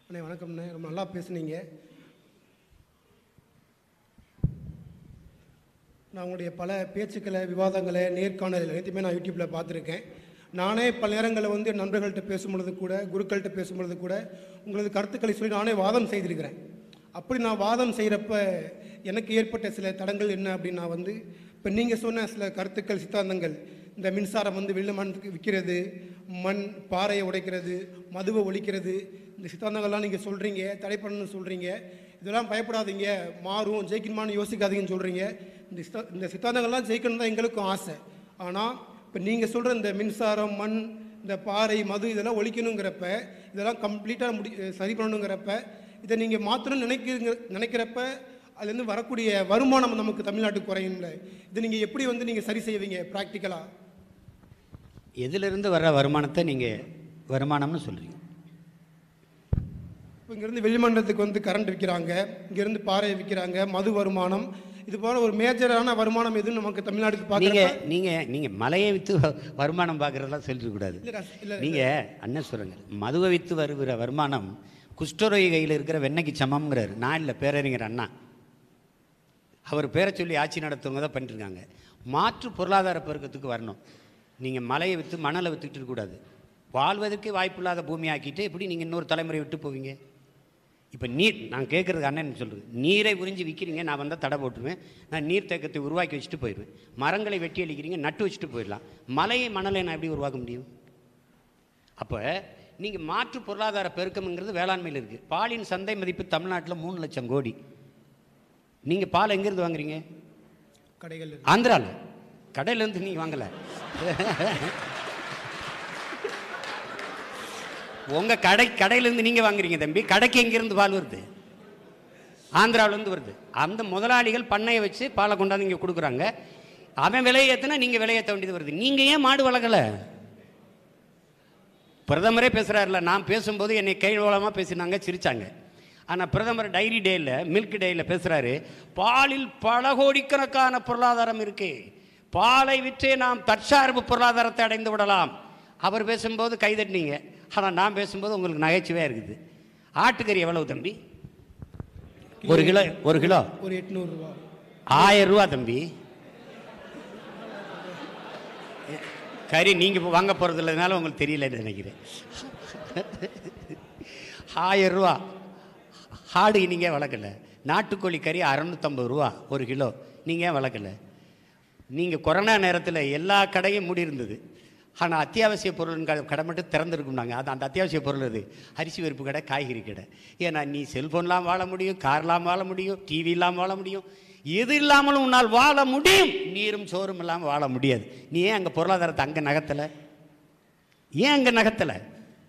அண்ணே வணக்கம்ண்ணே ரொம்ப நல்லா பேசுனீங்க நான் உங்களுடைய பல பேச்சுக்களை விவாதங்களை நேர்காணல் அனைத்துமே நான் யூடியூப்பில் பார்த்துருக்கேன் நானே பல நேரங்களில் வந்து என் நண்பர்கள்ட்ட பேசும்பொழுது கூட குருக்கள்கிட்ட பேசும்பொழுது கூட உங்களது கருத்துக்களை சொல்லி நானே வாதம் செய்திருக்கிறேன் அப்படி நான் வாதம் செய்கிறப்ப எனக்கு ஏற்பட்ட சில தடங்கள் என்ன அப்படின்னா வந்து இப்போ நீங்கள் சொன்ன சில கருத்துக்கள் சித்தாந்தங்கள் இந்த மின்சாரம் வந்து வெள்ள மண்ணுக்கு விற்கிறது மண் பாறையை உடைக்கிறது மதுவை ஒழிக்கிறது இந்த சித்தாந்தங்கள்லாம் நீங்கள் சொல்கிறீங்க தடை பண்ணணும்னு சொல்கிறீங்க இதெல்லாம் பயப்படாதீங்க மாறும் ஜெயிக்கணுமான்னு யோசிக்காதீங்கன்னு சொல்கிறீங்க இந்த சித்தா இந்த சித்தாந்தங்கள்லாம் ஜெயிக்கணும் தான் எங்களுக்கும் ஆசை ஆனால் இப்போ நீங்கள் சொல்கிற இந்த மின்சாரம் மண் இந்த பாறை மது இதெல்லாம் ஒழிக்கணுங்கிறப்ப இதெல்லாம் கம்ப்ளீட்டாக முடி சரி பண்ணணுங்கிறப்ப இதை நீங்கள் மாற்றணும்னு நினைக்கிறீங்க நினைக்கிறப்ப அதுலேருந்து வரக்கூடிய வருமானம் நமக்கு தமிழ்நாட்டுக்கு குறையும்ல இதை நீங்கள் எப்படி வந்து நீங்கள் சரி செய்வீங்க ப்ராக்டிக்கலாக எதிலிருந்து வர்ற வருமானத்தை நீங்கள் வருமானம்னு சொல்கிறீங்க இப்போ இங்கேருந்து வெளிமண்டலத்துக்கு வந்து கரண்ட் விற்கிறாங்க இங்கேருந்து பாறை விற்கிறாங்க மது வருமானம் இது போல ஒரு மேஜரான வருமானம் எதுவும் நமக்கு தமிழ்நாட்டுக்கு நீங்க பார்க்குறப்ப நீங்க நீங்க மலையை வித்து வ- வருமானம் பார்க்கறதெல்லாம் சொல்லிடக்கூடாது இல்ல, ரஸ்- இல்ல, நீங்க அண்ணன் சொல்லுங்க மதுவை வித்து வருகிற வருமானம் குஷ்டரோகி கையில் இருக்கிற வெண்ணெய்க்கு சமம்ங்கிறாரு நான் இல்லை பேரறிஞர் அண்ணா அவர் பேரை சொல்லி ஆட்சி நடத்துவங்க தான் பண்ணிருக்காங்க மாற்று பொருளாதார பெருக்கத்துக்கு வரணும் நீங்கள் மலையை விற்று மணலை வித்துக்கிட்டு இருக்கக்கூடாது வாழ்வதற்கு வாய்ப்பில்லாத பூமி ஆக்கிட்டு எப்படி நீங்கள் இன்னொரு தலைமுறை விட்டு போவீங்க இப்போ நீர் நான் கேட்குறது அண்ணன் சொல்கிறது நீரை உறிஞ்சி விற்கிறீங்க நான் வந்தால் தடை போட்டுருவேன் நான் நீர் தேக்கத்தை உருவாக்கி வச்சுட்டு போயிடுவேன் மரங்களை வெட்டி அழிக்கிறீங்க நட்டு வச்சுட்டு போயிடலாம் மலையை மணலை நான் எப்படி உருவாக்க முடியும் அப்போ நீங்கள் மாற்று பொருளாதார பெருக்கம்ங்கிறது வேளாண்மையில் இருக்குது பாலின் சந்தை மதிப்பு தமிழ்நாட்டில் மூணு லட்சம் கோடி நீங்கள் பால் எங்கேருந்து வாங்குறீங்க கடைகள் இருக்கு. ஆந்திராவில் கடையிலேருந்து நீங்கள் வாங்கலை உங்கள் கடை கடையிலேருந்து நீங்கள் வாங்குறீங்க தம்பி கடைக்கு எங்கேருந்து பால் வருது ஆந்திராவிலேருந்து வருது அந்த முதலாளிகள் பண்ணையை வச்சு பாலை கொண்டாந்து இங்கே கொடுக்குறாங்க அவன் விலையை ஏற்றினா நீங்கள் விலையேற்ற வேண்டியது வருது நீங்கள் ஏன் மாடு வளர்க்கலை பிரதமரே பேசுகிறாருல நான் பேசும்போது என்னை கைவளமாக பேசினாங்க சிரிச்சாங்க ஆனால் பிரதமர் டைரி டேயில் மில்க் டேயில் பேசுகிறாரு பாலில் பல கோடிக்கணக்கான பொருளாதாரம் இருக்கு பாலை விற்றே நாம் தற்சார்பு பொருளாதாரத்தை அடைந்து விடலாம் அவர் பேசும்போது கைதட்டினீங்க ஆனால் நான் பேசும்போது உங்களுக்கு நகைச்சுவையாக இருக்குது ஆட்டுக்கறி எவ்வளவு தம்பி ஒரு கிலோ ஒரு கிலோ ஒரு எட்நூறுரூவா ஆயிரம் ரூபா தம்பி கறி நீங்கள் வாங்க போகிறது இல்லைனால உங்களுக்கு தெரியலன்னு நினைக்கிறேன் ஆயிரம் ரூபா ஆடு நீங்கள் வளர்க்கல நாட்டுக்கோழி கறி அறநூற்றம்பது ரூபா ஒரு கிலோ நீங்கள் ஏன் வளர்க்கல நீங்கள் கொரோனா நேரத்தில் எல்லா கடையும் மூடி இருந்தது ஆனால் அத்தியாவசிய பொருள் கடை மட்டும் திறந்துருக்கும் நாங்கள் அது அந்த அத்தியாவசிய பொருள் அது அரிசி பருப்பு கடை காய்கறி கடை ஏன்னா நீ செல்ஃபோன்லாம் வாழ முடியும் கார்லாம் வாழ முடியும் டிவி இல்லாமல் வாழ முடியும் எது இல்லாமலும் உன்னால் வாழ முடியும் நீரும் சோறும் இல்லாமல் வாழ முடியாது நீ ஏன் அங்கே பொருளாதாரத்தை அங்கே நகர்த்தலை ஏன் அங்கே நகர்த்தலை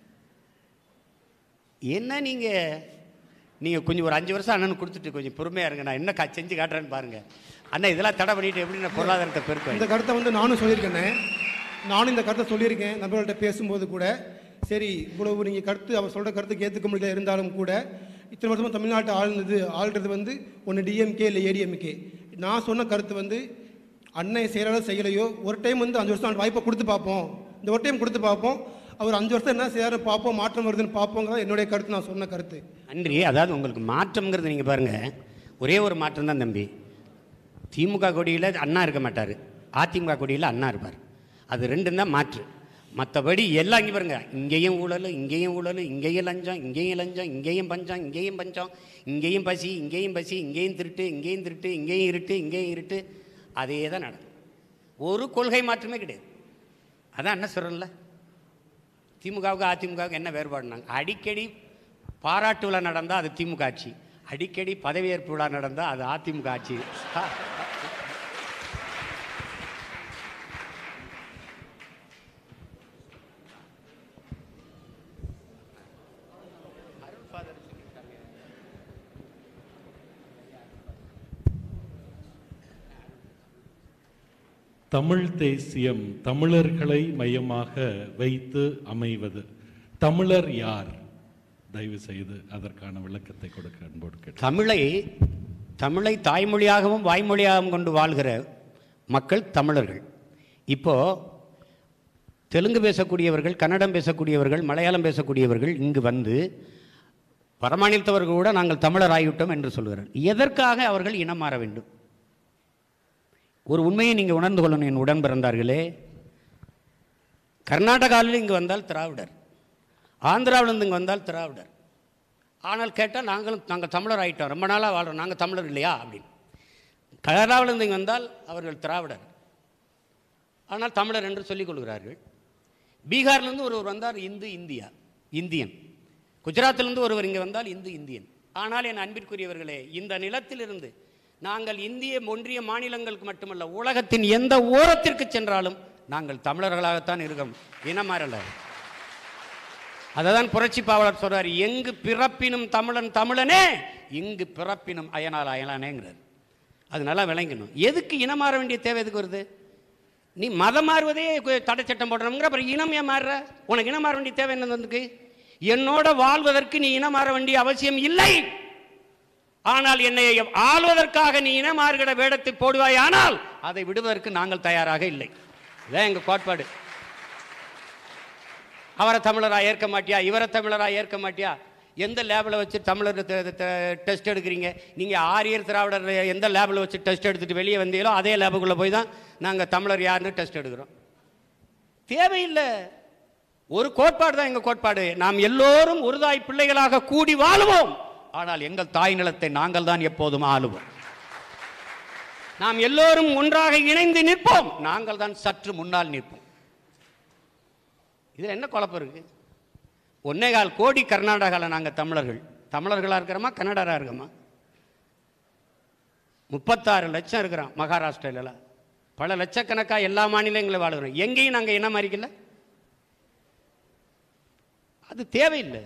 என்ன நீங்கள் நீங்கள் கொஞ்சம் ஒரு அஞ்சு வருஷம் அண்ணனுக்கு கொடுத்துட்டு கொஞ்சம் பொறுமையாக இருங்க நான் என்ன கா செஞ்சு காட்டுறேன்னு பாருங்கள் அண்ணா இதெல்லாம் தடை பண்ணிட்டு எப்படி நான் பொருளாதாரத்தை பெருக்குவேன் இந்த கருத்தை வந்து நானும் சொல்லியிருக்கேனே நானும் இந்த கருத்தை சொல்லியிருக்கேன் நண்பர்கள்ட்ட பேசும்போது கூட சரி இவ்வளவு நீங்கள் கருத்து அவர் சொல்கிற கருத்துக்கு ஏற்றுக்க முடியல இருந்தாலும் கூட இத்தனை வருஷமாக தமிழ்நாட்டை ஆளுனது ஆள்றது வந்து ஒன்று டிஎம்கே இல்லை ஏடிஎம்கே நான் சொன்ன கருத்து வந்து அன்னை செய்கிறாரோ செய்யலையோ ஒரு டைம் வந்து அஞ்சு வருஷம் வாய்ப்பை கொடுத்து பார்ப்போம் இந்த ஒரு டைம் கொடுத்து பார்ப்போம் அவர் அஞ்சு வருஷம் என்ன செய்யறாரு பார்ப்போம் மாற்றம் வருதுன்னு பார்ப்போங்கிறத என்னுடைய கருத்து நான் சொன்ன கருத்து நன்றி அதாவது உங்களுக்கு மாற்றம்ங்கிறது நீங்கள் பாருங்கள் ஒரே ஒரு மாற்றம் தான் தம்பி திமுக கொடியில் அண்ணா இருக்க மாட்டார் அதிமுக கொடியில் அண்ணா இருப்பார் அது ரெண்டும் தான் மாற்று மற்றபடி எல்லாம் இங்கே பாருங்க இங்கேயும் ஊழல் இங்கேயும் ஊழல் இங்கேயும் லஞ்சம் இங்கேயும் லஞ்சம் இங்கேயும் பஞ்சம் இங்கேயும் பஞ்சம் இங்கேயும் பசி இங்கேயும் பசி இங்கேயும் திருட்டு இங்கேயும் திருட்டு இங்கேயும் இருட்டு இங்கேயும் இருட்டு அதே தான் நடக்கும் ஒரு கொள்கை மாற்றமே கிடையாது அதான் என்ன சொல்கிறேன்ல திமுகவுக்கு அதிமுகவுக்கு என்ன வேறுபாடுனாங்க அடிக்கடி பாராட்டு விழா நடந்தால் அது திமுக ஆட்சி அடிக்கடி பதவியேற்பு விழா நடந்தால் அது அதிமுக ஆட்சி தமிழ் தேசியம் தமிழர்களை மையமாக வைத்து அமைவது தமிழர் யார் தயவு செய்து அதற்கான விளக்கத்தை கொடுக்க அன்போடு கேட்டு தமிழை தமிழை தாய்மொழியாகவும் வாய்மொழியாகவும் கொண்டு வாழ்கிற மக்கள் தமிழர்கள் இப்போ தெலுங்கு பேசக்கூடியவர்கள் கன்னடம் பேசக்கூடியவர்கள் மலையாளம் பேசக்கூடியவர்கள் இங்கு வந்து வடமாநிலத்தவர்கள் கூட நாங்கள் தமிழர் ஆகிவிட்டோம் என்று சொல்கிறார் எதற்காக அவர்கள் இனம் மாற வேண்டும் ஒரு உண்மையை நீங்கள் உணர்ந்து கொள்ளணும் என் உடன் பிறந்தார்களே கர்நாடகாவில் இங்கு வந்தால் திராவிடர் ஆந்திராவிலிருந்து இங்கே வந்தால் திராவிடர் ஆனால் கேட்டால் நாங்களும் நாங்கள் தமிழர் ஆகிட்டோம் ரொம்ப நாளாக வாழ்கிறோம் நாங்கள் தமிழர் இல்லையா அப்படின்னு கேரளாவிலிருந்து இங்கே வந்தால் அவர்கள் திராவிடர் ஆனால் தமிழர் என்று சொல்லிக் கொள்கிறார்கள் பீகார்லேருந்து ஒருவர் வந்தார் இந்து இந்தியா இந்தியன் குஜராத்திலிருந்து ஒருவர் இங்கே வந்தால் இந்து இந்தியன் ஆனால் என் அன்பிற்குரியவர்களே இந்த நிலத்திலிருந்து நாங்கள் இந்திய ஒன்றிய மாநிலங்களுக்கு மட்டுமல்ல உலகத்தின் எந்த ஓரத்திற்கு சென்றாலும் நாங்கள் தமிழர்களாகத்தான் இருக்கோம் இனமாறல அதை தான் புரட்சி பாவலர் சொல்றார் எங்கு பிறப்பினும் தமிழன் தமிழனே இங்கு பிறப்பினும் அயனால் அயலானேங்கிறார் அது நல்லா விளங்கணும் எதுக்கு இனம் மாற வேண்டிய தேவை எதுக்கு வருது நீ மதம் மாறுவதே கு- தடை சட்டம் போடுறோம்ங்கிற அப்புறம் இனம் ஏன் மாறுற உனக்கு இனம் மாற வேண்டிய தேவை என்ன வந்துக்கு என்னோட வாழ்வதற்கு நீ இனம் மாற வேண்டிய அவசியம் இல்லை ஆனால் என்னை ஆள்வதற்காக நீ இனம் மாறுகிற வேடத்தை போடுவாயானால் அதை விடுவதற்கு நாங்கள் தயாராக இல்லை இதான் எங்கள் கோட்பாடு அவரை தமிழராக ஏற்க மாட்டியா இவரை தமிழராக ஏற்க மாட்டியா எந்த லேபில் வச்சு தமிழர் டெஸ்ட் எடுக்கிறீங்க நீங்கள் ஆரியர் திராவிடர் எந்த லேபில் வச்சு டெஸ்ட் எடுத்துட்டு வெளியே வந்தீங்களோ அதே லேபுக்குள்ளே போய் தான் நாங்கள் தமிழர் யாருன்னு டெஸ்ட் எடுக்கிறோம் தேவையில்லை ஒரு கோட்பாடு தான் எங்கள் கோட்பாடு நாம் எல்லோரும் ஒரு தாய் பிள்ளைகளாக கூடி வாழுவோம் ஆனால் எங்கள் தாய் நிலத்தை நாங்கள் தான் எப்போதும் ஆளுவோம் நாம் எல்லோரும் ஒன்றாக இணைந்து நிற்போம் நாங்கள் தான் சற்று முன்னால் நிற்போம் இதில் என்ன குழப்பம் இருக்கு ஒன்னே கால் கோடி கர்நாடகாவில் நாங்கள் தமிழர்கள் தமிழர்களாக இருக்கிறோமா கன்னடராக இருக்கோமா முப்பத்தாறு லட்சம் இருக்கிறோம் மகாராஷ்டிரால பல லட்சக்கணக்காக எல்லா மாநிலங்களும் வாழுகிறோம் எங்கேயும் நாங்கள் இனம் அறிக்கல அது தேவையில்லை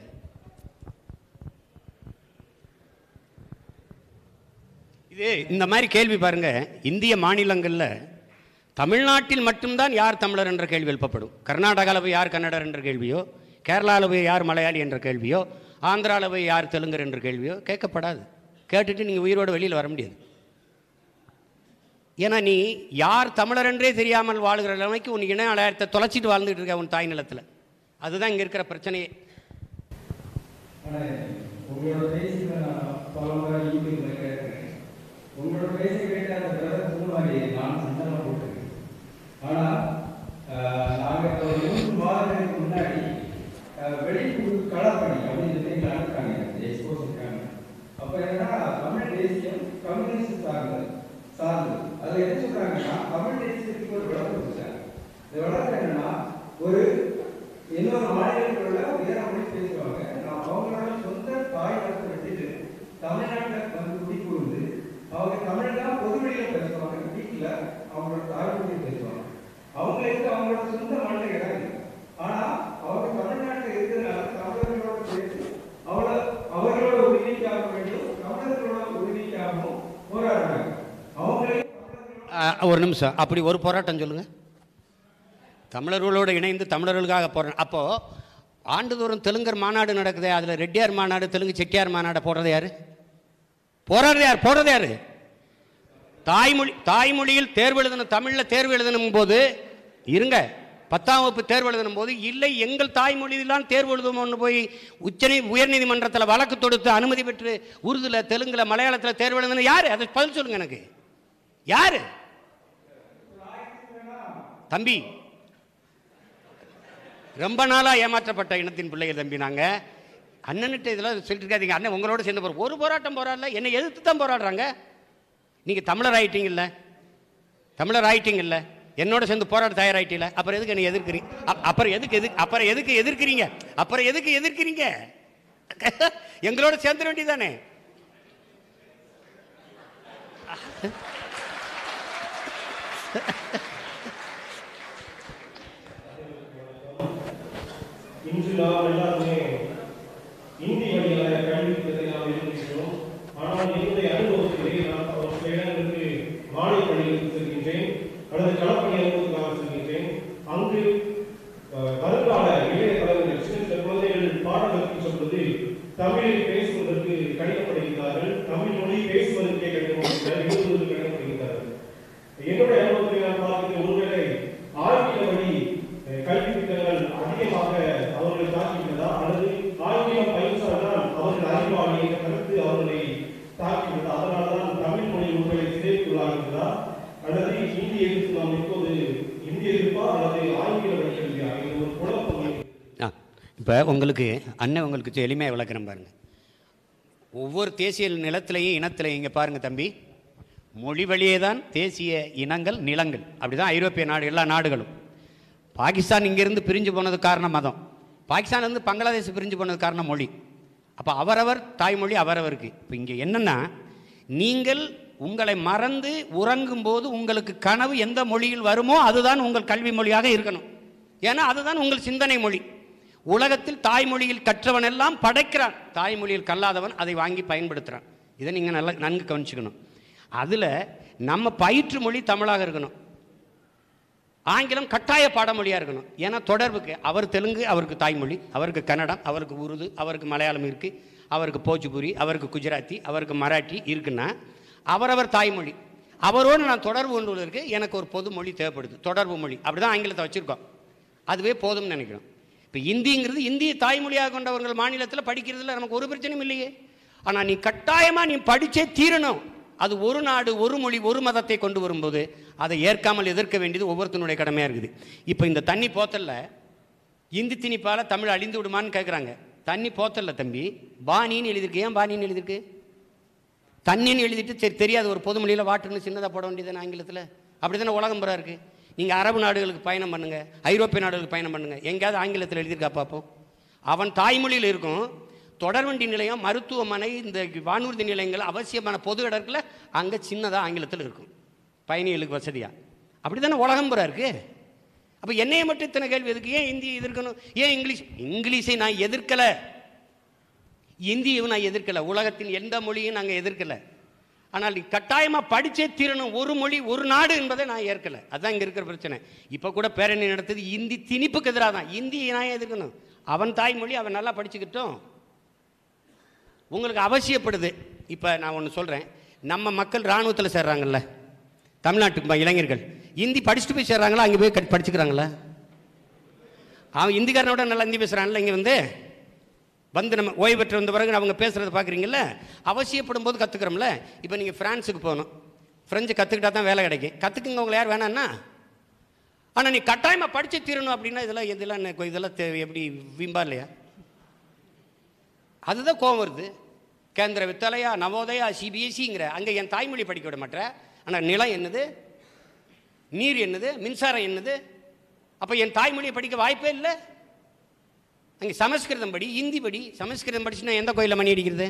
இது இந்த மாதிரி கேள்வி பாருங்க இந்திய மாநிலங்களில் தமிழ்நாட்டில் மட்டும்தான் யார் தமிழர் என்ற கேள்வி எழுப்பப்படும் கர்நாடகாவில் போய் யார் கன்னடர் என்ற கேள்வியோ கேரளாவில் போய் யார் மலையாளி என்ற கேள்வியோ ஆந்திராவில் போய் யார் தெலுங்கர் என்ற கேள்வியோ கேட்கப்படாது கேட்டுட்டு நீங்கள் உயிரோடு வெளியில் வர முடியாது ஏன்னா நீ யார் தமிழர் என்றே தெரியாமல் வாழ்கிற நிலைமைக்கு உன் இன அடையாளத்தை தொலைச்சிட்டு வாழ்ந்துட்டு இருக்க உன் தாய் நிலத்தில் அதுதான் இங்கே இருக்கிற பிரச்சனையே ஆனா, உங்களோட பேசில நான் பல முறை யூடியூப்ல கேட்டிருக்கேன் உங்களோட பேச கேட்ட அந்த பிரதர் சொன்ன மாதிரி நான் சண்டெல்லாம் போட்டிருக்கேன் ஆனா ஆஹ், நாங்க இப்போ ஒரு மூன்று மாதங்களுக்கு முன்னாடி ஆஹ், வெளியூர் களப்பணி அப்படின்னு சொல்லி எங்களை அனுப்புறாங்க எக்ஸ்போஸ் இருக்காங்க அப்ப என்னன்னா தமிழ் தேசியம் கம்யூனிஸ்ட் சார்ந்தது சார்ந்தது அதுல என்ன சொல்றாங்கன்னா தமிழ் தேசியத்துக்கு ஒரு விளக்கம் கொடுத்தாங்க இந்த விளக்கம் என்னன்னா ஒரு இன்னொரு மாநிலத்தில் உள்ள வேற மொழி பேசுவாங்க நான் அவங்களோட சொந்த தாய் நிலத்தை விட்டுட்டு தமிழ்நாட்டில் வந்து குடிபுகுந்து அவங்க தமிழ் தான் பொதுவெளியில பேசுவாங்க வீட்டில் அவங்களோட தாய்மொழி பேசுவாங்க அவங்களுக்கு அவங்களோட சொந்த மண்ணில் இடம் இல்லை ஆனா அவங்க தமிழ்நாட்டில் இருக்கிறதுனால தமிழர்களோட சேர்த்து அவளை அவர்களோட உரிமைக்காக வேண்டியும் தமிழர்களோட உரிமைக்காகவும் போராடுறாங்க அவங்களே தமிழர்களோட ஆ, ஒரு நிமிஷம் அப்படி ஒரு போராட்டம் சொல்லுங்க தமிழர்களோடு இணைந்து தமிழர்களுக்காக போகிறேன் அப்போது ஆண்டுதோறும் தெலுங்கர் மாநாடு நடக்குதே அதில் ரெட்டியார் மாநாடு தெலுங்கு செட்டியார் மாநாடு போடுறது யாரு போராடுறது யார் போடுறது யாரு தாய்மொழி தாய்மொழியில் தேர்வு எழுதணும் தமிழில் தேர்வு எழுதணும் போது இருங்க பத்தாம் வகுப்பு தேர்வு எழுதணும் போது இல்லை எங்கள் தாய்மொழியில்தான் தேர்வு எழுதுவோம்னு போய் உச்சநீ உயர்நீதிமன்றத்தில் வழக்கு தொடுத்து அனுமதி பெற்று உருதுல தெலுங்குல மலையாளத்தில் தேர்வு எழுதணும் யாரு அதை பதில் சொல்லுங்க எனக்கு யாரு தம்பி ரொம்ப நாளாக ஏமாற்றப்பட்ட இனத்தின் பிள்ளைகள் தம்பி நாங்கள் அண்ணன்கிட்ட இதெல்லாம் சொல்லிட்டு இருக்காதீங்க அண்ணன் உங்களோட சேர்ந்து போகிற ஒரு போராட்டம் போராடல என்னை எதிர்த்து தான் போராடுறாங்க நீங்கள் தமிழர் ஆயிட்டீங்கல்ல தமிழர் ஆயிட்டீங்கல்ல என்னோட சேர்ந்து போராட தயாராயிட்டீங்கள அப்புறம் எதுக்கு என்னை எதிர்க்கிறீங்க அப்- அப்புறம் எதுக்கு எது அப்புறம் எதுக்கு எதிர்க்கிறீங்க அப்புறம் எதுக்கு எதிர்க்கிறீங்க எங்களோட சேர்ந்துட வேண்டியதானே இன்று நாம் எல்லாருமே இந்தி வழியாக கல்வி திட்டத்தை நாம் இருக்கின்றோம் ஆனால் என்னுடைய அனுபவத்திலே நான் ஒரு சில இடங்களுக்கு மாலை பள்ளிகளுக்கு செல்கின்றேன் அல்லது களப்பணி அனுபவத்துக்காக செல்கின்றேன் அங்கு அஹ், வருங்கால இளைய தலைவர்கள் சின்ன சில குழந்தைகள் பாடம் கற்பித்த பொழுது தமிழில் பேசுவதற்கு கடினப்படுகிறார்கள் தமிழ் மொழி பேசுவதற்கே கடினப்படுகிறார்கள் எழுதுவதற்கு கடினப்படுகிறார்கள் என்னுடைய அனுபவத்தில் நான் பார்க்கிறேன் ஒருவேளை ஆங்கில வழி அஹ், கல்வி திட்டங்கள் அதிகமாக அவர்கள் தாக்கிவிட்டதா அல்லது ஆங்கிலம் பயின்றால்தான் அவர்கள் அறிவு இப்போ உங்களுக்கு அண்ணன் உங்களுக்கு எளிமையாக விளக்குறேன் பாருங்க ஒவ்வொரு தேசிய நிலத்திலையும் இனத்திலையும் இங்கே பாருங்க தம்பி மொழி வழியே தான் தேசிய இனங்கள் நிலங்கள் அப்படிதான் ஐரோப்பிய நாடு எல்லா நாடுகளும் பாகிஸ்தான் இங்கேருந்து பிரிஞ்சு போனது காரணம் மதம் பாகிஸ்தான்லேருந்து பங்களாதேஷ் பிரிஞ்சு போனது காரணம் மொழி அப்போ அவரவர் தாய்மொழி அவரவருக்கு இப்போ இங்கே என்னென்னா நீங்கள் உங்களை மறந்து உறங்கும் போது உங்களுக்கு கனவு எந்த மொழியில் வருமோ அதுதான் உங்கள் கல்வி மொழியாக இருக்கணும் ஏன்னா அதுதான் உங்கள் சிந்தனை மொழி உலகத்தில் தாய்மொழியில் கற்றவன் எல்லாம் படைக்கிறான் தாய்மொழியில் கல்லாதவன் அதை வாங்கி பயன்படுத்துகிறான் இதை நீங்கள் நல்லா நன்கு கவனிச்சுக்கணும் அதில் நம்ம பயிற்று மொழி தமிழாக இருக்கணும் ஆங்கிலம் கட்டாய பாடமொழியாக இருக்கணும் ஏன்னா தொடர்புக்கு அவர் தெலுங்கு அவருக்கு தாய்மொழி அவருக்கு கன்னடம் அவருக்கு உருது அவருக்கு மலையாளம் இருக்குது அவருக்கு போச்சுபுரி அவருக்கு குஜராத்தி அவருக்கு மராட்டி இருக்குன்னா அவரவர் தாய்மொழி அவரோடு நான் தொடர்பு கொண்டுள்ளதற்கு எனக்கு ஒரு பொது மொழி தேவைப்படுது தொடர்பு மொழி அப்படி தான் ஆங்கிலத்தை வச்சுருக்கோம் அதுவே போதும்னு நினைக்கிறோம் இப்போ இந்திங்கிறது இந்திய தாய்மொழியாக கொண்டவர்கள் மாநிலத்தில் படிக்கிறதுல நமக்கு ஒரு பிரச்சனையும் இல்லையே ஆனால் நீ கட்டாயமாக நீ படிச்சே தீரணும் அது ஒரு நாடு ஒரு மொழி ஒரு மதத்தை கொண்டு வரும்போது அதை ஏற்காமல் எதிர்க்க வேண்டியது ஒவ்வொருத்தனுடைய கடமையாக இருக்குது இப்போ இந்த தண்ணி போத்தல்ல இந்தி திணிப்பால் தமிழ் அழிந்து விடுமான்னு கேட்குறாங்க தண்ணி போத்தல்ல தம்பி பாணின்னு எழுதியிருக்கு ஏன் பாணின்னு எழுதியிருக்கு தண்ணின்னு எழுதிட்டு தெரி தெரியாத ஒரு பொது மொழியில் வாட்டர்னு சின்னதாக போட வேண்டியது ஆங்கிலத்தில் அப்படி தானே உலகம் பூரா இருக்குது நீங்கள் அரபு நாடுகளுக்கு பயணம் பண்ணுங்கள் ஐரோப்பிய நாடுகளுக்கு பயணம் பண்ணுங்கள் எங்கேயாவது ஆங்கிலத்தில் எழுதியிருக்கா பார்ப்போம் அவன் தாய்மொழியில் இருக்கும் தொடர்வண்டி நிலையம் மருத்துவமனை இந்த வானூர்தி நிலையங்கள் அவசியமான பொது இடத்துல அங்கே சின்னதாக ஆங்கிலத்தில் இருக்கும் பயணிகளுக்கு வசதியாக அப்படி தானே உலகம் பூரா இருக்குது அப்போ என்னைய மட்டும் இத்தனை கேள்வி எதுக்கு ஏன் இந்தி எதிர்க்கணும் ஏன் இங்கிலீஷ் இங்கிலீஷை நான் எதிர்க்கலை இந்தியும் நான் எதிர்க்கலை உலகத்தின் எந்த மொழியும் நாங்கள் எதிர்க்கலை ஆனால் நீ கட்டாயமாக படிச்சே தீரணும் ஒரு மொழி ஒரு நாடு என்பதை நான் ஏற்கலை அதுதான் இங்கே இருக்கிற பிரச்சனை இப்போ கூட பேரணி நடத்தது இந்தி திணிப்புக்கு எதிராக தான் இந்தியை நான் எதிர்க்கணும் அவன் தாய்மொழி அவன் நல்லா படிச்சுக்கிட்டோம் உங்களுக்கு அவசியப்படுது இப்போ நான் ஒன்று சொல்கிறேன் நம்ம மக்கள் இராணுவத்தில் சேர்றாங்கல்ல தமிழ்நாட்டு ம- இளைஞர்கள் இந்தி படிச்சுட்டு போய் சேர்றாங்களா அங்கே போய் கட்- படிச்சுக்கிறாங்களா அவன் இந்திக்காரனோட நல்லா இந்தி பேசுகிறான்ல இங்கே வந்து வந்து நம்ம ஓய்வு பெற்று வந்த பிறகு அவங்க பேசுகிறத பார்க்குறீங்கல்ல அவசியப்படும் போது கற்றுக்குறோம்ல இப்போ நீங்கள் ஃப்ரான்ஸுக்கு போகணும் ஃப்ரெஞ்சு கற்றுக்கிட்டா தான் வேலை கிடைக்கும் கற்றுக்குங்க உங்களை யார் வேணான்னா ஆனால் நீ கட்டாயமாக படிச்சு தீரணும் அப்படின்னா இதெல்லாம் இதெல்லாம் என்ன- இதெல்லாம் தே- எப்படி வீம்பா இல்லையா அதுதான் கோவம் வருது கேந்திர வித்தாலயா நவோதயா சிபிஎஸ்சிங்கிற அங்கே என் தாய்மொழி படிக்க விட மாட்டேற ஆனால் நிலம் என்னது நீர் என்னது மின்சாரம் என்னது அப்போ என் தாய்மொழியை படிக்க வாய்ப்பே இல்லை அங்கே சமஸ்கிருதம் படி ஹிந்தி படி சமஸ்கிருதம் படிச்சுன்னா எந்த கோயிலில் மணி அடிக்கிறது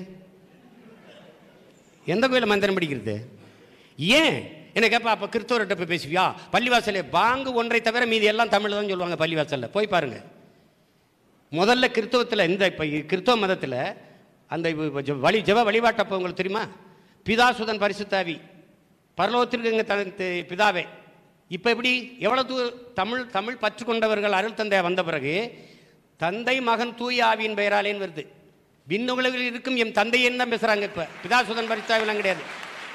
எந்த கோயிலில் மந்திரம் படிக்கிறது ஏன் என்ன கேட்பா அப்போ கிறிஸ்தவர்கிட்ட போய் பேசுவியா பள்ளிவாசலே பாங்கு ஒன்றை தவிர மீதி எல்லாம் தமிழ் தான் சொல்லுவாங்க பள்ளிவாசலில் போய் பாருங்க முதல்ல கிறிஸ்தவத்தில் இந்த இப்போ கிறிஸ்தவ மதத்தில் அந்த இவ- இவ ஜெ- வழி ஜெப வழிபாட்டப்போ உங்களுக்கு தெரியுமா பிதாசுதன் பரிசுத்தாவி பரலோகத்திற்கு எங்கள் த த- பிதாவே இப்போ எப்படி எவ்வளோ தூ தமிழ் தமிழ் பற்று கொண்டவர்கள் அருள் தந்தை வந்த பிறகு தந்தை மகன் தூய ஆவியின் பெயராலேன்னு வருது விண்ணுலகில் இருக்கும் என் தந்தையன்னு தான் பேசுகிறாங்க இப்போ பிதாசுதன் பரிசுத்தாவிலாம் கிடையாது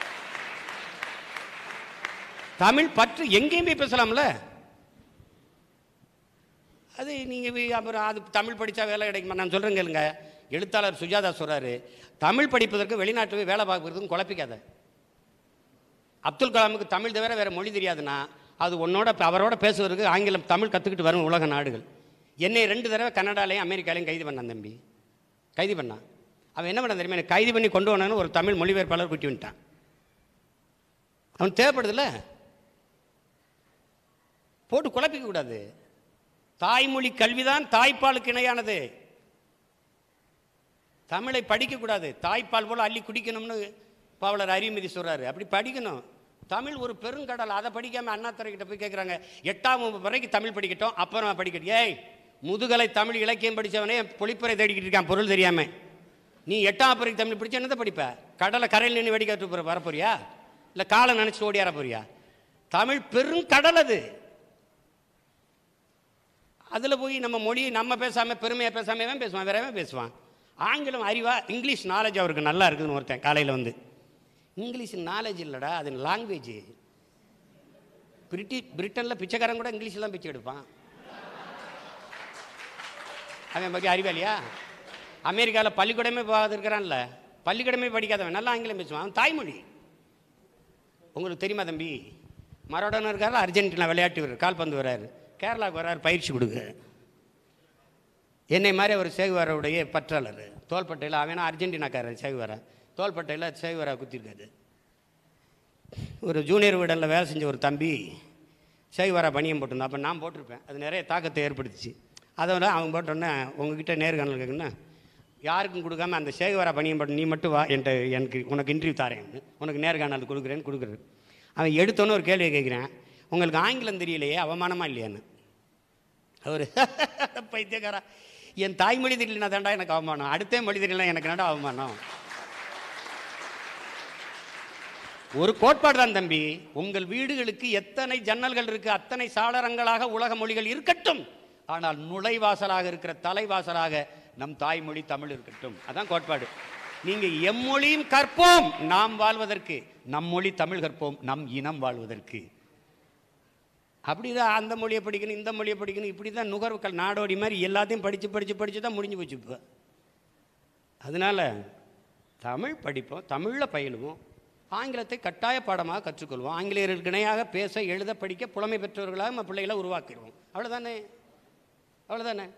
தமிழ் பற்று எங்கேயும் போய் பேசலாம்ல அது நீங்கள் அப்புறம் அது தமிழ் படித்தா வேலை கிடைக்குமா நான் சொல்கிறேன் கேளுங்க எழுத்தாளர் சுஜாதா சொல்கிறாரு தமிழ் படிப்பதற்கு வெளிநாட்டு போய் வேலை பார்க்கறதுக்கும் குழப்பிக்காத அப்துல் கலாமுக்கு தமிழ் தவிர வேறு மொழி தெரியாதுன்னா அது உன்னோட அவரோட பேசுவதற்கு ஆங்கிலம் தமிழ் கற்றுக்கிட்டு வரும் உலக நாடுகள் என்னை ரெண்டு தடவை கனடாலையும் அமெரிக்காலையும் கைது பண்ணான் தம்பி கைது பண்ணான் அவன் என்ன பண்ண தெரியுமா என்னை கைது பண்ணி கொண்டு வந்தான்னு ஒரு தமிழ் மொழிபெயர்ப்பாளர் கூட்டி வந்துட்டான் அவன் தேவைப்படுதுல்ல போட்டு குழப்பிக்க கூடாது தாய்மொழி கல்விதான் தாய்ப்பாலுக்கு இணையானது தமிழை படிக்கக்கூடாது தாய்ப்பால் போல அள்ளி குடிக்கணும்னு பாவலர் அறிவுமதி சொல்றாரு அப்படி படிக்கணும் தமிழ் ஒரு பெருங்கடல் அதை படிக்காம அண்ணாத்துறை கிட்ட போய் கேட்குறாங்க எட்டாம் வகுப்பு வரைக்கும் தமிழ் படிக்கட்டும் அப்புறம் படிக்கட்டும் ஏய் முதுகலை தமிழ் இலக்கியம் படித்தவனே பொழிப்புரை தேடிக்கிட்டு இருக்கான் பொருள் தெரியாம நீ எட்டாம் வகுப்பு வரைக்கும் தமிழ் படிச்ச என்னதை படிப்ப கடலை கரையில் நின்று வெடிக்க போற வரப்போறியா இல்லை காலை நினச்சி ஓடியார போறியா தமிழ் பெருங்கடல் அது அதில் போய் நம்ம மொழி நம்ம பேசாமல் பெருமையாக பேசாமல் எவன் பேசுவான் வேற எவன் பேசுவான் ஆங்கிலம் அறிவா இங்கிலீஷ் நாலேஜ் அவருக்கு நல்லா இருக்குதுன்னு ஒருத்தன் காலையில் வந்து இங்கிலீஷ் நாலேஜ் இல்லைடா அது லாங்குவேஜ் பிரிட்டி பிரிட்டனில் பிச்சைக்காரன் கூட இங்கிலீஷில் தான் பிச்சை எடுப்பான் அவன் பற்றி அறிவாளியா அமெரிக்காவில் பள்ளிக்கூடமே போகாது இருக்கிறான்ல பள்ளிக்கூடமே படிக்காதவன் நல்லா ஆங்கிலம் பேசுவான் அவன் தாய்மொழி உங்களுக்கு தெரியுமா தம்பி மரோடோனா இருக்காரு அர்ஜென்டினா விளையாட்டு வீரர் கால்பந்து வர்றாரு கேரளாவுக்கு வர்றாரு பயிற்சி கொடுக்க என்னை மாதிரி ஒரு சேகுவாரோடைய பற்றாளர் தோள்பட்டையில் அவன் அர்ஜென்டினாக்காரர் சேகுவாரா தோள்பட்டையில் சேகுவாரா குத்திருக்காரு ஒரு ஜூனியர் வீடலில் வேலை செஞ்ச ஒரு தம்பி சேகுவாரா பனியம் போட்டிருந்தான் அப்போ நான் போட்டிருப்பேன் அது நிறைய தாக்கத்தை ஏற்படுத்துச்சு அதோட அவங்க போட்டோன்னே உங்ககிட்ட நேர்காணல் கேட்குன்னா யாருக்கும் கொடுக்காம அந்த சேகுவாரா பனியம் போட்டு நீ மட்டும் வா என்கிட்ட எனக்கு உனக்கு இன்டர்வியூ தரேன்னு உனக்கு நேர்காணல் கொடுக்குறேன்னு கொடுக்குறது அவன் எடுத்தோன்னே ஒரு கேள்வியை கேட்குறேன் உங்களுக்கு ஆங்கிலம் தெரியலையே அவமானமா இல்லையான்னு அவர் பைத்தியக்காரா என் தாய்மொழி தெரியலனா தாண்டா எனக்கு அவமானம் அடுத்த மொழி தெரியல எனக்கு என்னடா அவமானம் ஒரு கோட்பாடு தான் தம்பி உங்கள் வீடுகளுக்கு எத்தனை ஜன்னல்கள் இருக்கு அத்தனை சாளரங்களாக உலக மொழிகள் இருக்கட்டும் ஆனால் நுழைவாசலாக இருக்கிற தலைவாசலாக நம் தாய்மொழி தமிழ் இருக்கட்டும் அதான் கோட்பாடு நீங்க எம்மொழியும் கற்போம் நாம் வாழ்வதற்கு நம் மொழி தமிழ் கற்போம் நம் இனம் வாழ்வதற்கு அப்படிதான் அந்த மொழியை படிக்கணும் இந்த மொழியை படிக்கணும் இப்படி தான் நுகர்வுக்கள் நாடோடி மாதிரி எல்லாத்தையும் படித்து படித்து படித்து தான் முடிஞ்சு போச்சு இப்போ அதனால் தமிழ் படிப்போம் தமிழில் பயிலுவோம் ஆங்கிலத்தை கட்டாய பாடமாக கற்றுக்கொள்வோம் ஆங்கிலேயர்களுக்கு இணையாக பேச எழுத படிக்க புலமை பெற்றவர்களாக நம்ம பிள்ளைகளை உருவாக்கிடுவோம் அவ்வளோதானே அவ்வளோதானே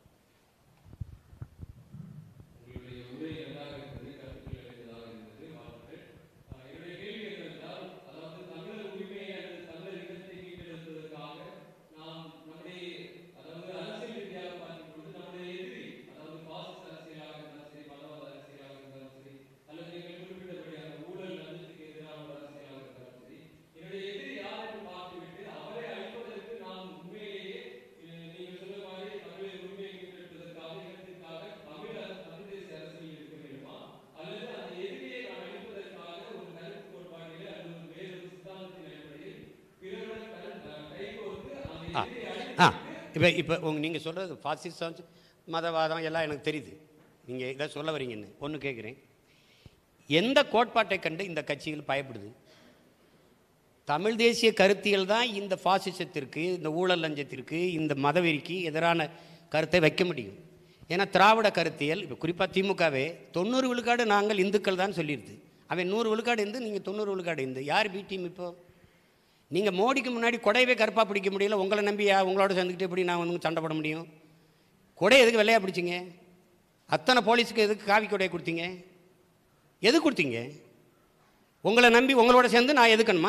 ஆ ஆ இப்போ இப்போ உங்க நீங்கள் சொல்கிறது பாசிசம் மதவாதம் எல்லாம் எனக்கு தெரியுது நீங்கள் இதை சொல்ல வரீங்கன்னு ஒன்று கேட்குறேன் எந்த கோட்பாட்டை கண்டு இந்த கட்சிகள் பயப்படுது தமிழ் தேசிய கருத்தியல் தான் இந்த பாசிசத்திற்கு இந்த ஊழல் லஞ்சத்திற்கு இந்த மதவெறிக்கு எதிரான கருத்தை வைக்க முடியும் ஏன்னா திராவிட கருத்தியல் இப்போ குறிப்பாக திமுகவே தொண்ணூறு விழுக்காடு நாங்கள் இந்துக்கள் தான் சொல்லிடுது அவன் நூறு விழுக்காடு இருந்து நீங்கள் தொண்ணூறு விழுக்காடு இருந்து யார் பி டீம் இப்போ நீங்கள் மோடிக்கு முன்னாடி கொடையவே கருப்பாக பிடிக்க முடியல உங்களை நம்பியா உங்களோட சேர்ந்துக்கிட்டு எப்படி நான் வந்து சண்டை போட முடியும் கொடை எதுக்கு வெள்ளையாக பிடிச்சிங்க அத்தனை போலீஸுக்கு எதுக்கு காவி கொடையை கொடுத்தீங்க எது கொடுத்தீங்க உங்களை நம்பி உங்களோட சேர்ந்து நான் எதுக்கணுமா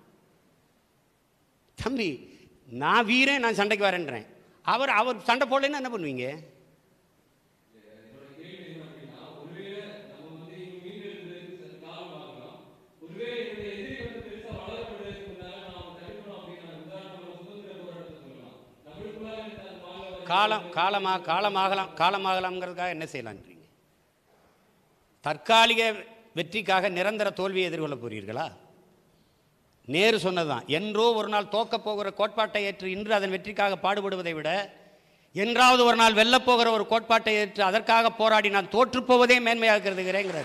தம்பி நான் வீரன் நான் சண்டைக்கு வரேன்றேன் அவர் அவர் சண்டை போடலைன்னா என்ன பண்ணுவீங்க காலம் காலமாக காலமாகலாம் காலமாகலாம்ங்கிறதுக்காக என்ன செய்யலான்றீங்க தற்காலிக வெற்றிக்காக நிரந்தர தோல்வியை எதிர்கொள்ள போறீர்களா நேரு சொன்னதுதான் என்றோ ஒரு நாள் தோக்கப் போகிற கோட்பாட்டை ஏற்று இன்று அதன் வெற்றிக்காக பாடுபடுவதை விட என்றாவது ஒரு நாள் வெல்லப் போகிற ஒரு கோட்பாட்டை ஏற்று அதற்காக போராடி நான் தோற்றுப் போவதே மேன்மையாக கருதுகிறேங்கிறார்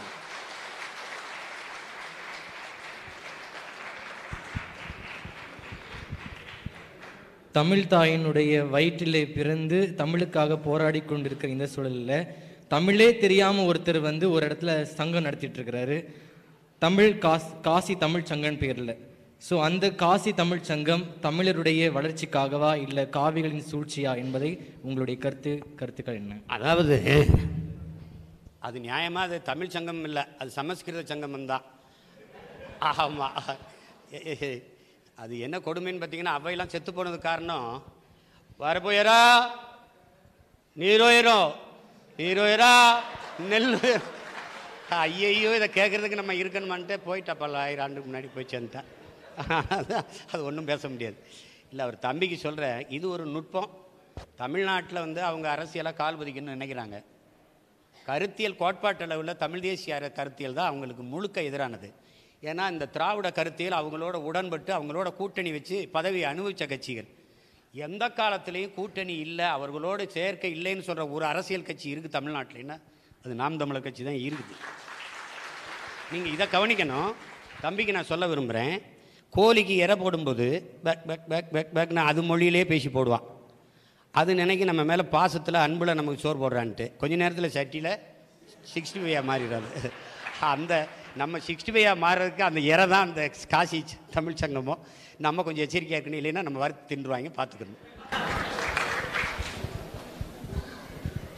தமிழ் தாயினுடைய வயிற்றிலே பிறந்து தமிழுக்காக போராடி கொண்டிருக்கிற இந்த சூழலில் தமிழே தெரியாமல் ஒருத்தர் வந்து ஒரு இடத்துல சங்கம் நடத்திட்டு இருக்கிறாரு தமிழ் காஸ் காசி தமிழ் சங்கன் பேரில் ஸோ அந்த காசி தமிழ் சங்கம் தமிழருடைய வளர்ச்சிக்காகவா இல்லை காவிகளின் சூழ்ச்சியா என்பதை உங்களுடைய கருத்து கருத்துக்கள் என்ன அதாவது அது நியாயமா அது தமிழ் சங்கம் இல்லை அது சமஸ்கிருத சங்கமம் தான் ஆமாம் அது என்ன கொடுமைன்னு பார்த்தீங்கன்னா அவையெல்லாம் செத்து போனதுக்கு காரணம் வரப்போயரா நீரோயிரோ நீரோயிரா நெல் உயரும். ஐயையோ இதை கேட்குறதுக்கு நம்ம இருக்கணுமான்ட்டு போயிட்டா பல ஆயிரம் ஆண்டுக்கு முன்னாடி போய் சேர்ந்துட்டேன் அது ஒன்றும் பேச முடியாது இல்லை அவர் தம்பிக்கு சொல்கிறேன் இது ஒரு நுட்பம் தமிழ்நாட்டில் வந்து அவங்க அரசியலாக கால் பதிக்கணும்னு நினைக்கிறாங்க கருத்தியல் கோட்பாட்டு அளவில் தமிழ் தேசிய அர- கருத்தியல் தான் அவங்களுக்கு முழுக்க எதிரானது ஏன்னா இந்த திராவிட கருத்தியல் அவங்களோட உடன்பட்டு அவங்களோட கூட்டணி வச்சு பதவி அனுபவித்த கட்சிகள் எந்த காலத்திலையும் கூட்டணி இல்லை அவர்களோட சேர்க்கை இல்லைன்னு சொல்கிற ஒரு அரசியல் கட்சி இருக்குது தமிழ்நாட்டிலன்னா அது நாம் தமிழர் கட்சி தான் இருக்குது நீங்கள் இதை கவனிக்கணும் தம்பிக்கு நான் சொல்ல விரும்புகிறேன் கோழிக்கு இரை போடும்போது பேக் பேக் பேக் பேக் பேக்னு அது மொழியிலே பேசி போடுவான் அது நினைக்க நம்ம மேலே பாசத்தில் அன்பில் நமக்கு சோறு போடுறான்ட்டு கொஞ்ச நேரத்தில் சட்டியில் சிக்ஸ்டி ஃபைவாக மாறிடுறாரு அந்த நம்ம சிக்ஸ்டி ஃபைவாக மாறுறதுக்கு அந்த இறை தான் அந்த காசி தமிழ் சங்கமோ நம்ம கொஞ்சம் எச்சரிக்கையாக இருக்கணும் இல்லைன்னா நம்ம வறுத்து தின்றுவாங்க பார்த்துக்கணும்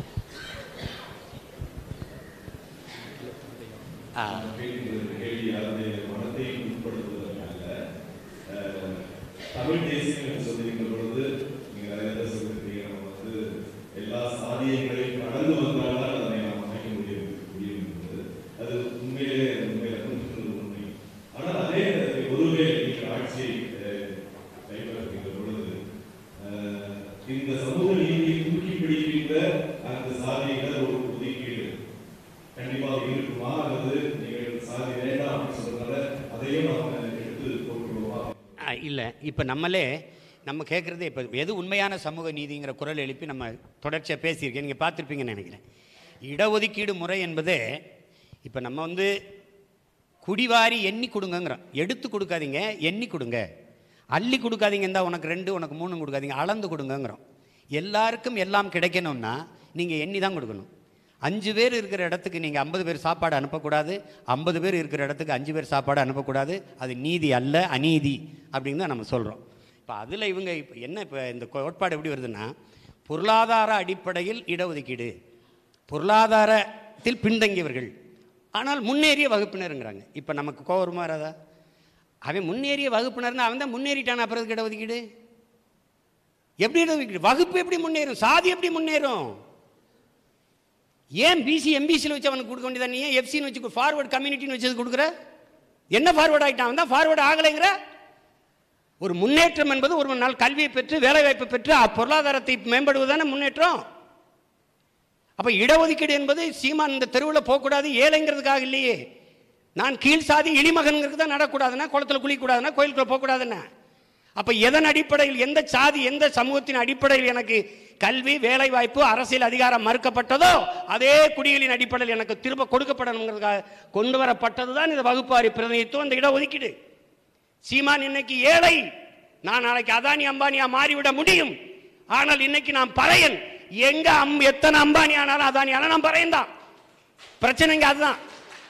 ஆ. நான் கேட்கிற கேள்வி யாருடைய மனத்தை உட்படுத்துவதற்காக அஹ், தமிழ் தேசியம் என்று சொல்லியிருக்கிற பொழுது நீங்க நிறைய பேர் சொல்லியிருக்கீங்க நம்ம வந்து எல்லா சாதியங்களையும் கடந்து வந்தால்தான் அதனை நாம் அமைக்க முடியும் முடியும் என்பது அது உண்மையிலே உண்மையில நூற்றுக்கு உண்மை ஆனால் அதே நேரத்தில் ஒருவேளை நீங்கள் ஆட்சியை அஹ், கைப்பற்றுகின்ற பொழுது அஹ், இந்த சமூக நீதியை தூக்கி பிடிக்கின்ற அந்த சாதியினர் ஒரு ஒதுக்கீடு கண்டிப்பாக இருக்குமா அல்லது நீங்கள் சாதி வேண்டாம் அப்படின்னு சொல்றதுனால அதையும் நாம எடுத்து போட்டுருவோமா இல்லை இப்போ நம்மளே நம்ம கேட்குறது இப்போ எது உண்மையான சமூக நீதிங்கிற குரல் எழுப்பி நம்ம தொடர்ச்சியாக பேசியிருக்கேன் நீங்கள் பார்த்துருப்பீங்கன்னு நினைக்கிறேன் இடஒதுக்கீடு முறை என்பது இப்போ நம்ம வந்து குடிவாரி எண்ணி கொடுங்கங்கிறோம் எடுத்து கொடுக்காதீங்க எண்ணி கொடுங்க அள்ளி கொடுக்காதீங்க இருந்தால் உனக்கு ரெண்டு உனக்கு மூணு கொடுக்காதீங்க அளந்து கொடுங்கங்கிறோம் எல்லாருக்கும் எல்லாம் கிடைக்கணும்னா நீங்கள் எண்ணி தான் கொடுக்கணும் அஞ்சு பேர் இருக்கிற இடத்துக்கு நீங்கள் ஐம்பது பேர் சாப்பாடு அனுப்பக்கூடாது ஐம்பது பேர் இருக்கிற இடத்துக்கு அஞ்சு பேர் சாப்பாடு அனுப்பக்கூடாது அது நீதி அல்ல அநீதி அப்படின்னு தான் நம்ம சொல்கிறோம் இப்போ அதில் இவங்க இப்போ என்ன இப்போ இந்த கோட்பாடு எப்படி வருதுன்னா பொருளாதார அடிப்படையில் இடஒதுக்கீடு பொருளாதாரத்தில் பின்தங்கியவர்கள் ஆனால் முன்னேறிய வகுப்பினருங்கிறாங்க இப்போ நமக்கு கோவரமா வராதா அவன் முன்னேறிய வகுப்பினர்னா அவன் தான் முன்னேறிட்டான் அப்புறம் எதுக்கு இடஒதுக்கீடு எப்படி இடஒதுக்கீடு வகுப்பு எப்படி முன்னேறும் சாதி எப்படி முன்னேறும் ஏன் பிசி எம்பிசியில் வச்சு அவனுக்கு கொடுக்க வேண்டியதா நீ ஏன் எஃப்சின்னு வச்சு ஃபார்வர்ட் கம்யூனிட்டின்னு வச்சது கொடுக்குற என்ன ஃபார்வர்ட் ஆகிட்டான் அவன் தான் ஃபார்வர்ட் ஆகலைங்கிற ஒரு முன்னேற்றம் என்பது ஒரு நாள் கல்வியை பெற்று வேலைவாய்ப்பு பெற்று அ- பொருளாதாரத்தை மேம்படுவதான முன்னேற்றம் அப்ப இடஒதுக்கீடு என்பது சீமான் இந்த தெருவில் போகக்கூடாது ஏழைங்கிறதுக்காக இல்லையே நான் கீழ் சாதி இழிமகன்கிறது தான் நடக்கூடாதுன்னா குளத்துல குளிக்கக்கூடாதுன்னா கோயிலுக்குள்ள போகக்கூடாதுன்னா அப்ப எதன் அடிப்படையில் எந்த சாதி எந்த சமூகத்தின் அடிப்படையில் எனக்கு கல்வி வேலை வாய்ப்பு அரசியல் அதிகாரம் மறுக்கப்பட்டதோ அதே குடிகளின் அடிப்படையில் எனக்கு திரும்ப கொடுக்கப்படணுங்கிறதுக்காக கொண்டு வரப்பட்டது தான் இந்த வகுப்பாரி பிரதிநிதித்துவம் இந்த இடஒதுக்கீடு சீமான் இன்னைக்கு ஏழை நான் நாளைக்கு அதானி அம்பானியா மாறிவிட முடியும் ஆனால் இன்னைக்கு நான் பறையன் எங்க அம் எத்தனை அம்பானி ஆனாலும் அதானி ஆனாலும் நான் பறையன் தான் பிரச்சனைங்க அதுதான்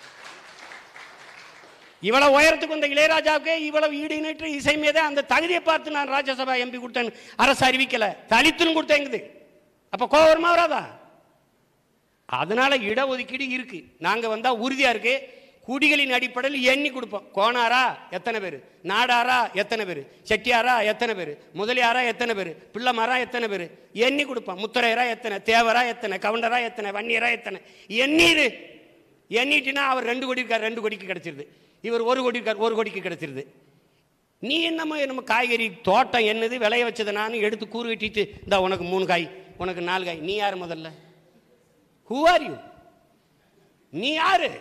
இவ்வளவு உயரத்துக்கு வந்த இளையராஜாவுக்கு இவ்வளவு ஈடு இணைற்று இசை மீதே அந்த தகுதியை பார்த்து நான் ராஜ்யசபா எம்பி கொடுத்தேன் அரசு அறிவிக்கல தலித்துன்னு கொடுத்தேங்குது அப்ப கோவரமா வராதா அதனால இடஒதுக்கீடு இருக்கு நாங்க வந்தா உறுதியா இருக்கு குடிகளின் அடிப்படையில் எண்ணி கொடுப்போம் கோணாரா எத்தனை பேர் நாடாரா எத்தனை பேர் செட்டியாரா எத்தனை பேர் முதலியாரா எத்தனை பேர் பிள்ளைமாரா எத்தனை பேர் எண்ணி கொடுப்போம் முத்தரையரா எத்தனை தேவரா எத்தனை கவுண்டரா எத்தனை வன்னியரா எத்தனை எண்ணீரு எண்ணிட்டுனா அவர் ரெண்டு கோடி இருக்கார் ரெண்டு கோடிக்கு கிடைச்சிருது இவர் ஒரு கோடி இருக்கார் ஒரு கோடிக்கு கிடைச்சிருது நீ என்னமோ நம்ம காய்கறி தோட்டம் என்னது விளைய வச்சதை நான் எடுத்து கூறு வெட்டிட்டு இந்த உனக்கு மூணு காய் உனக்கு நாலு காய் நீ யார் முதல்ல ஹூ ஆர் யூ நீ யாரு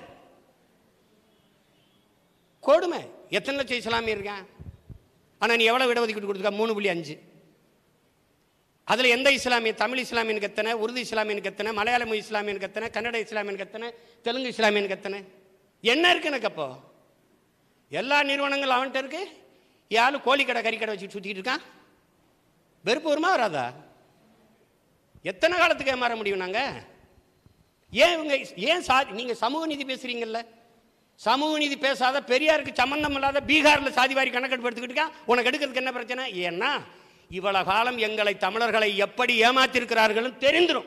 கொடுமை எத்தனை லட்சம் இஸ்லாமிய இருக்கான் ஆனா நீ எவ்வளவு இடஒதுக்கீடு கொடுத்துருக்க மூணு புள்ளி அஞ்சு அதுல எந்த இஸ்லாமிய தமிழ் இஸ்லாமியனுக்கு எத்தனை உருது இஸ்லாமியனுக்கு எத்தனை மலையாளம் இஸ்லாமியனுக்கு எத்தனை கன்னட இஸ்லாமியனுக்கு எத்தனை தெலுங்கு இஸ்லாமியனுக்கு எத்தனை என்ன இருக்கு எனக்கு அப்போ எல்லா நிறுவனங்கள் அவன்கிட்ட இருக்கு யாரு கோழிக்கடை கறிக்கடை வச்சு சுத்திட்டு இருக்கான் வெறுப்பு வருமா வராதா எத்தனை காலத்துக்கு ஏமாற முடியும் நாங்க ஏன் இவங்க ஏன் சா நீங்க சமூக நீதி பேசுறீங்கல்ல சமூக நீதி பேசாத பெரியாருக்கு சம்பந்தம் இல்லாத பீகார்ல சாதிவாரி கணக்கெடுப்பு எடுத்துக்கிட்டு இருக்கான் உனக்கு எடுக்கிறதுக்கு என்ன பிரச்சனை ஏன்னா இவ்வளவு காலம் எங்களை தமிழர்களை எப்படி ஏமாத்திருக்கிறார்கள் தெரிந்துரும்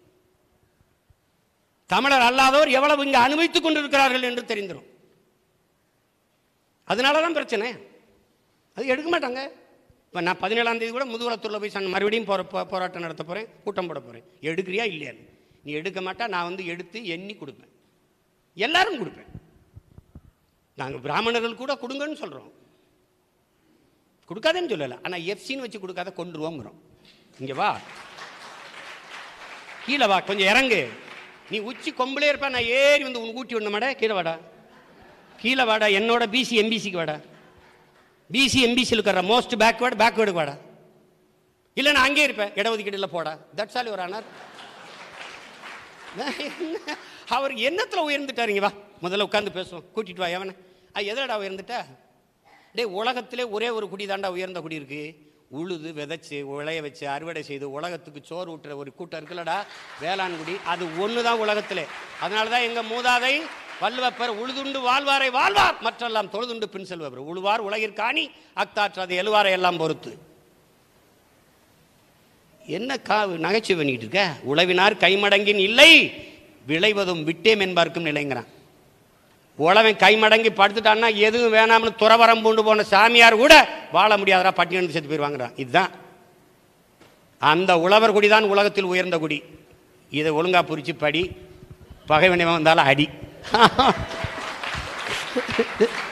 தமிழர் அல்லாதவர் எவ்வளவு இங்கு அனுபவித்துக் கொண்டிருக்கிறார்கள் என்று தெரிந்துரும் அதனால தான் பிரச்சனை அது எடுக்க மாட்டாங்க இப்போ நான் பதினேழாம் தேதி கூட முதுகுளத்தூரில் போய் சன் மறுபடியும் போற போ- போராட்டம் நடத்த போகிறேன் கூட்டம் போட போகிறேன் எடுக்கிறியா இல்லையா நீ எடுக்க மாட்டா நான் வந்து எடுத்து எண்ணி கொடுப்பேன் எல்லாரும் கொடுப்பேன் நாங்கள் பிராமணர்கள் கூட கொடுங்கன்னு சொல்கிறோம் கொடுக்காதேன்னு சொல்லலை ஆனால் எஃப்சின்னு வச்சு கொடுக்காத கொண்டுருவோங்கிறோம் இங்கே வா கீழே வா கொஞ்சம் இறங்கு நீ உச்சி கொம்புலே இருப்ப நான் ஏறி வந்து உனக்கு ஊட்டி விடணும் மாட கீழே வாடா கீழே வாடா என்னோட பிசி எம்பிசிக்கு வாடா பிசி எம்பிசியில் இருக்கிற மோஸ்ட் பேக்வேர்டு பேக்வேர்டுக்கு வாடா இல்லை நான் அங்கே இருப்பேன் இடஒதுக்கீடுல போடா தட்ஸ் ஆல் யுவர் ஆனர் அவர் என்னத்தில் உயர்ந்துட்டாருங்க வா முதல்ல உட்காந்து பேசுவோம் கூட்டிட்டு வா எவனை ஆ எதடா உயர்ந்துட்ட டேய் உலகத்திலே ஒரே ஒரு குடி தாண்டா உயர்ந்த குடி இருக்கு உழுது விதைச்சு உழைய வச்சு அறுவடை செய்து உலகத்துக்கு சோறு ஊட்டுற ஒரு கூட்டம் இருக்குல்லடா வேளாண்குடி அது ஒன்று தான் உலகத்திலே அதனால தான் எங்கள் மூதாதை வள்ளுவப்பர் உழுதுண்டு வாழ்வாரை வாழ்வார் மற்றெல்லாம் தொழுதுண்டு பின் செல்வவர் உழுவார் உலகிற்காணி அக்தாற்றாது எழுவாரை எல்லாம் பொறுத்து என்ன கா நகைச்சுவை பண்ணிக்கிட்டு இருக்க உழவினார் கைமடங்கின் இல்லை விளைவதும் விட்டேம் என்பார்க்கும் நிலைங்கிறான் உழவன் கை மடங்கி படுத்துட்டான்னா எதுவும் வேணாம்னு துறவரம் பூண்டு போன சாமியார் கூட வாழ முடியாதரா பட்டினி செத்து போயிடுவாங்கிறான் இதுதான் அந்த உழவர் குடி தான் உலகத்தில் உயர்ந்த குடி இதை ஒழுங்கா புரிச்சு படி பகைவனை வந்தாலும் அடி